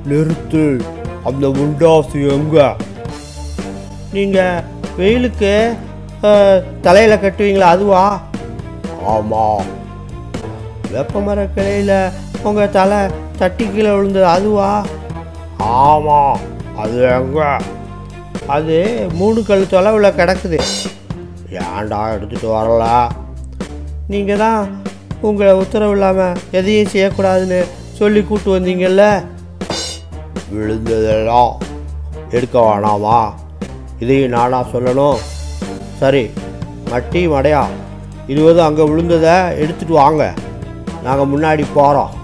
நிறுத்து அந்த முண்டாசு எங்க நீங்கள் வெயிலுக்கு தலையில் கட்டுவீங்களா அதுவா ஆமாம் வேப்பமர கிளையில் உங்கள் தலை தட்டி கீழே விழுந்தது அதுவா ஆமாம் அது எங்க அது மூணு கல் தொலைவில் கிடக்குது ஏன்டா எடுத்துகிட்டு வரல நீங்கள் தான் உங்களை உத்தரவு இல்லாமல் எதையும் செய்யக்கூடாதுன்னு சொல்லி கூட்டு வந்தீங்கல்ல விழுந்ததெல்லாம் எடுக்க வேணாமா இதையும் நானா சொல்லணும் சரி மட்டி மடையா இருபது அங்கே விழுந்ததை எடுத்துட்டு வாங்க நாங்கள் முன்னாடி போகிறோம்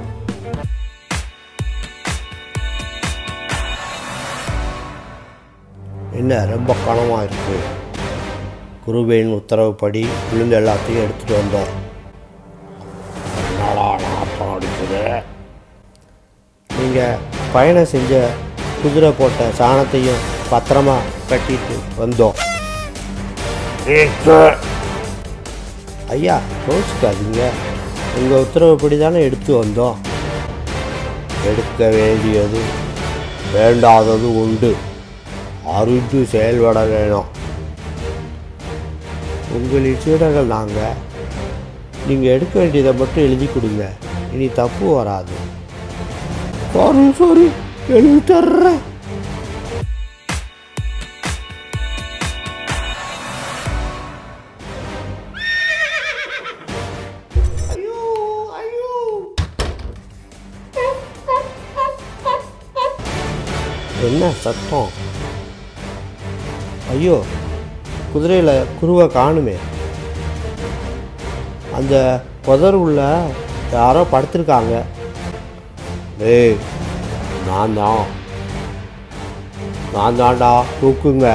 என்ன ரொம்ப கனமாக இருக்கு குருபேன் உத்தரவுப்படி விழுந்த எல்லாத்தையும் எடுத்துகிட்டு வந்தோம் என்னடா நாட்டம் அடிக்குது நீங்கள் பயணம் செஞ்ச குதிரை போட்ட சாணத்தையும் பத்திரமா கட்டிட்டு வந்தோம் ஐயா கோச்சுக்காதீங்க உங்கள் உத்தரவுப்படி தானே எடுத்து வந்தோம் எடுக்க வேண்டியது வேண்டாதது உண்டு அறிந்து செயல்பட வேணும் உங்களின் சீடர்கள் நாங்கள் நீங்கள் எடுக்க வேண்டியதை மட்டும் எழுதி கொடுங்க இனி தப்பு வராது சாரி சாரி எழுதி தர்றேன் ஐயோ ஐயோ என்ன சத்தம் ஐயோ குதிரையில் குருவை காணுமே அந்த புதர் உள்ள யாரோ படுத்திருக்காங்க டேய் நான் தான் நான் தான்டா தூக்குங்க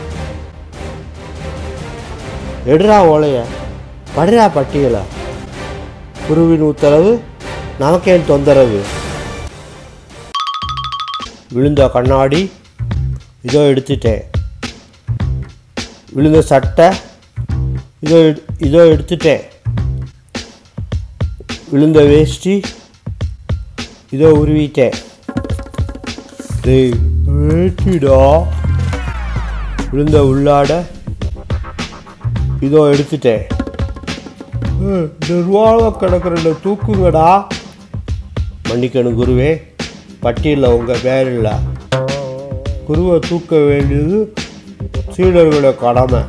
எடுறா ஓலைய படுறா பட்டியலை குருவின் உத்தரவு நமக்கேன் தொந்தரவு விழுந்த கண்ணாடி இதோ எடுத்துட்டேன் விழுந்த சட்டை இதோ எடு- இதோ எடுத்துட்டேன் விழுந்த வேஷ்டி இதோ உருவிட்டேன் டேய் வேட்டிடா விழுந்த உள்ளாட இதோ எடுத்துட்டேன் ஏய், நிர்வாகம் கிடக்கிற தூக்குங்கடா மன்னிக்கணும் குருவே பட்டியலில் உங்கள் பேர் இல்லை குருவை தூக்க வேண்டியது சீடர்களோட கடமை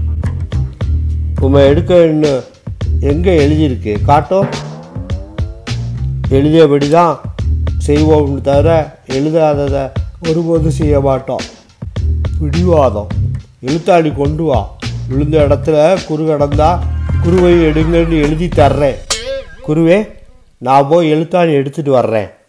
உமை எடுக்க வேணும் எங்கே எழுதியிருக்கு காட்டும் எழுதியபடி தான் செய்வோம்னு தவிர எழுதாததை ஒருபோதும் செய்ய மாட்டோம் பிடிவாதம் எழுத்தாடி கொண்டு வா விழுந்த இடத்துல குரு கடந்தா குருவை எடுங்கன்னு எழுதி தர்றேன் குருவே நான் போய் எழுத்தாணி எடுத்துட்டு வர்றேன்